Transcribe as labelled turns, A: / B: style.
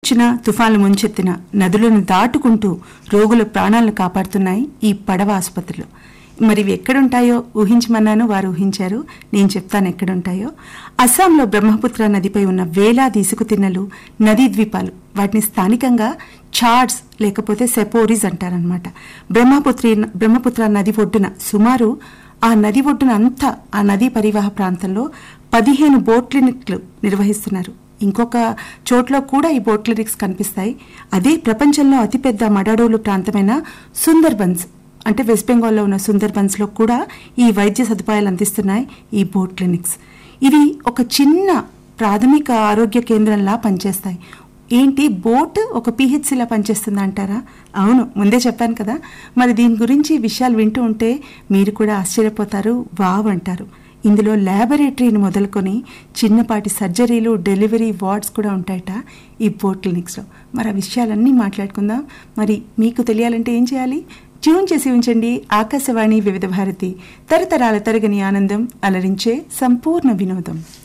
A: వచ్చినా తుఫాన్లు ముంచెత్తినా నదులను దాటుకుంటూ రోగుల ప్రాణాలను కాపాడుతున్నాయి ఈ పడవ ఆసుపత్రులు మరి ఇవి ఎక్కడుంటాయో ఊహించమన్నాను వారు ఊహించారు నేను చెప్తాను ఎక్కడుంటాయో అస్సాంలో బ్రహ్మపుత్ర నదిపై ఉన్న వేలాది ఇసుక తిన్నెలు నదీ ద్వీపాలు వాటిని స్థానికంగా చార్డ్స్ లేకపోతే సెపోరీస్ అంటారనమాట బ్రహ్మపుత్రి బ్రహ్మపుత్ర నది ఒడ్డున సుమారు ఆ నది ఒడ్డున అంతా ఆ నదీ పరివాహ ప్రాంతంలో పదిహేను బోట్ క్లినిక్లు నిర్వహిస్తున్నారు ఇంకొక చోట్ల కూడా ఈ బోట్ క్లినిక్స్ కనిపిస్తాయి అదే ప్రపంచంలో అతిపెద్ద మడడోలు ప్రాంతమైన సుందర్బన్స్ అంటే వెస్ట్ బెంగాల్లో ఉన్న సుందర్బన్స్ లో కూడా ఈ వైద్య సదుపాయాలు అందిస్తున్నాయి ఈ బోట్ క్లినిక్స్ ఇవి ఒక చిన్న ప్రాథమిక ఆరోగ్య కేంద్రంలా పనిచేస్తాయి ఏంటి బోట్ ఒక పిహెచ్సిలా పనిచేస్తుందా అంటారా అవును ముందే చెప్పాను కదా మరి దీని గురించి విషయాలు వింటూ ఉంటే మీరు కూడా ఆశ్చర్యపోతారు వావ్ అంటారు ఇందులో ల్యాబొరేటరీని మొదలుకొని చిన్నపాటి సర్జరీలు డెలివరీ వార్డ్స్ కూడా ఉంటాయట ఈ బోట్ క్లినిక్స్లో మరి ఆ విషయాలన్నీ మాట్లాడుకుందాం మరి మీకు తెలియాలంటే ఏం చేయాలి ట్యూన్ చేసి ఉంచండి ఆకాశవాణి వివిధ భారతి తరతరాల తరగని ఆనందం అలరించే సంపూర్ణ వినోదం